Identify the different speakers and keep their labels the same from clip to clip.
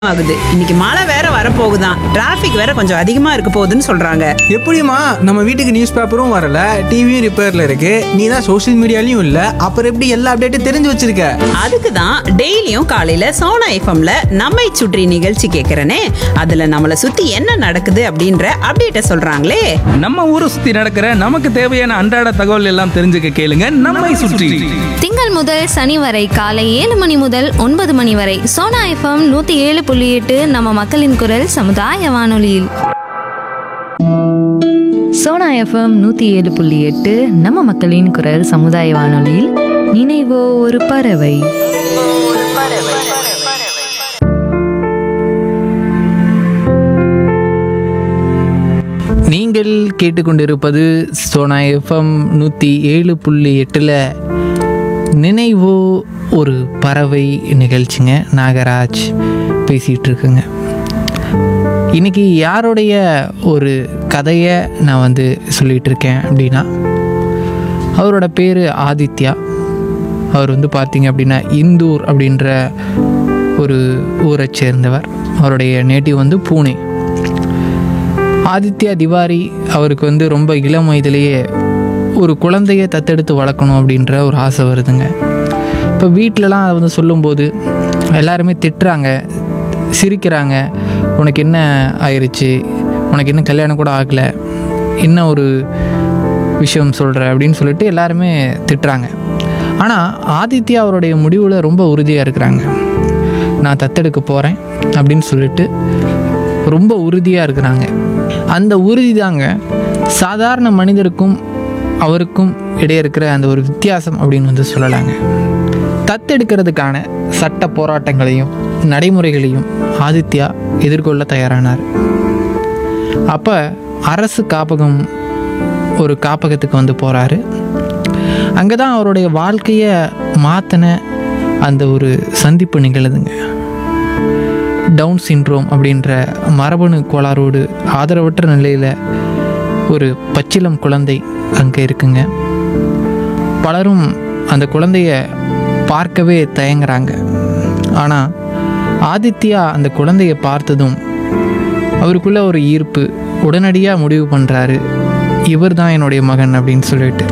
Speaker 1: ஆகுது இன்னைக்கு மழை வேற வரப்போகுதான் டிராஃபிக் வேற கொஞ்சம் அதிகமா இருக்க போகுதுன்னு சொல்றாங்க
Speaker 2: எப்படிம்மா நம்ம வீட்டுக்கு நியூஸ் பேப்பரும் வரல டிவியும் ரிப்பேர்ல இருக்கு நீ தான் சோஷியல் மீடியாலையும் இல்ல அப்புறம் எப்படி எல்லா அப்டேட்டும் தெரிஞ்சு வச்சிருக்க
Speaker 1: அதுக்கு தான் டெய்லியும் காலையில சோனா எஃப்எம்ல நம்மை சுற்றி நிகழ்ச்சி கேட்கறனே அதுல நம்மள சுத்தி என்ன நடக்குது அப்படின்ற அப்டேட்ட சொல்றாங்களே
Speaker 3: நம்ம ஊரை சுத்தி நடக்கிற நமக்கு தேவையான அன்றாட தகவல் எல்லாம் தெரிஞ்சுக்க கேளுங்க நம்மை சுற்றி
Speaker 4: திங்கள் முதல் சனி வரை காலை ஏழு மணி முதல் ஒன்பது மணி வரை சோனா எஃப்எம் நூத்தி ஏழு புள்ளி எட்டு நம்ம மக்களின் குரல் சமுதாய வானொலியில்
Speaker 5: சோனா எஃப்எம் நூற்றி ஏழு புள்ளி எட்டு நம்ம மக்களின் குரல் சமுதாய வானொலியில் நினைவோ ஒரு பறவை
Speaker 2: நீங்கள் கேட்டுக்கொண்டிருப்பது சோனா எஃப்எம் நூற்றி ஏழு புள்ளி எட்டில் நினைவோ ஒரு பறவை நிகழ்ச்சிங்க நாகராஜ் பேசிகிட்டு இருக்குங்க இன்னைக்கு யாருடைய ஒரு கதையை நான் வந்து சொல்லிகிட்டு இருக்கேன் அப்படின்னா அவரோட பேர் ஆதித்யா அவர் வந்து பார்த்தீங்க அப்படின்னா இந்தூர் அப்படின்ற ஒரு ஊரை சேர்ந்தவர் அவருடைய நேட்டிவ் வந்து பூனே ஆதித்யா திவாரி அவருக்கு வந்து ரொம்ப இளம் வயதிலேயே ஒரு குழந்தைய தத்தெடுத்து வளர்க்கணும் அப்படின்ற ஒரு ஆசை வருதுங்க இப்போ வீட்டிலலாம் அதை வந்து சொல்லும்போது எல்லாருமே திட்டுறாங்க சிரிக்கிறாங்க உனக்கு என்ன ஆயிருச்சு உனக்கு இன்னும் கல்யாணம் கூட ஆகலை என்ன ஒரு விஷயம் சொல்கிற அப்படின்னு சொல்லிட்டு எல்லாருமே திட்டுறாங்க ஆனால் ஆதித்யா அவருடைய முடிவில் ரொம்ப உறுதியாக இருக்கிறாங்க நான் தத்தெடுக்க போகிறேன் அப்படின்னு சொல்லிட்டு ரொம்ப உறுதியாக இருக்கிறாங்க அந்த உறுதி தாங்க சாதாரண மனிதருக்கும் அவருக்கும் இடையே இருக்கிற அந்த ஒரு வித்தியாசம் அப்படின்னு வந்து சொல்லலாங்க தத்தெடுக்கிறதுக்கான சட்ட போராட்டங்களையும் நடைமுறைகளையும் ஆதித்யா எதிர்கொள்ள தயாரானார் அப்போ அரசு காப்பகம் ஒரு காப்பகத்துக்கு வந்து போகிறாரு அங்கே தான் அவருடைய வாழ்க்கையை மாற்றின அந்த ஒரு சந்திப்பு நிகழுதுங்க டவுன் சிண்ட்ரோம் அப்படின்ற மரபணு கோளாறோடு ஆதரவற்ற நிலையில் ஒரு பச்சிலம் குழந்தை அங்கே இருக்குங்க பலரும் அந்த குழந்தைய பார்க்கவே தயங்குறாங்க ஆனால் ஆதித்யா அந்த குழந்தைய பார்த்ததும் அவருக்குள்ள ஒரு ஈர்ப்பு உடனடியாக முடிவு பண்ணுறாரு இவர் தான் என்னுடைய மகன் அப்படின்னு சொல்லிட்டு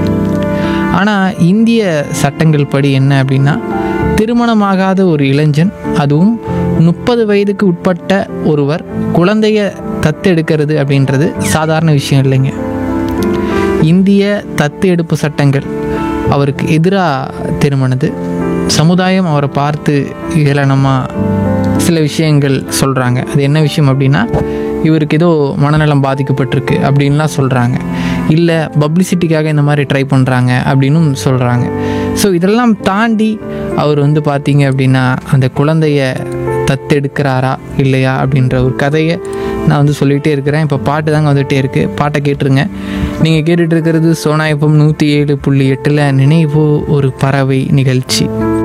Speaker 2: ஆனால் இந்திய சட்டங்கள் படி என்ன அப்படின்னா திருமணமாகாத ஒரு இளைஞன் அதுவும் முப்பது வயதுக்கு உட்பட்ட ஒருவர் குழந்தைய தத்தெடுக்கிறது அப்படின்றது சாதாரண விஷயம் இல்லைங்க இந்திய தத்து எடுப்பு சட்டங்கள் அவருக்கு எதிராக திருமணது சமுதாயம் அவரை பார்த்து ஏளனமாக சில விஷயங்கள் சொல்கிறாங்க அது என்ன விஷயம் அப்படின்னா இவருக்கு ஏதோ மனநலம் பாதிக்கப்பட்டிருக்கு அப்படின்லாம் சொல்கிறாங்க இல்லை பப்ளிசிட்டிக்காக இந்த மாதிரி ட்ரை பண்ணுறாங்க அப்படின்னும் சொல்கிறாங்க ஸோ இதெல்லாம் தாண்டி அவர் வந்து பார்த்தீங்க அப்படின்னா அந்த குழந்தைய தத்தெடுக்கிறாரா இல்லையா அப்படின்ற ஒரு கதையை நான் வந்து சொல்லிகிட்டே இருக்கிறேன் இப்போ பாட்டு தாங்க வந்துகிட்டே இருக்குது பாட்டை கேட்டுருங்க நீங்கள் கேட்டுட்டு இருக்கிறது சோனா எஃப்எம் நூற்றி ஏழு புள்ளி எட்டில் நினைவோ ஒரு பறவை நிகழ்ச்சி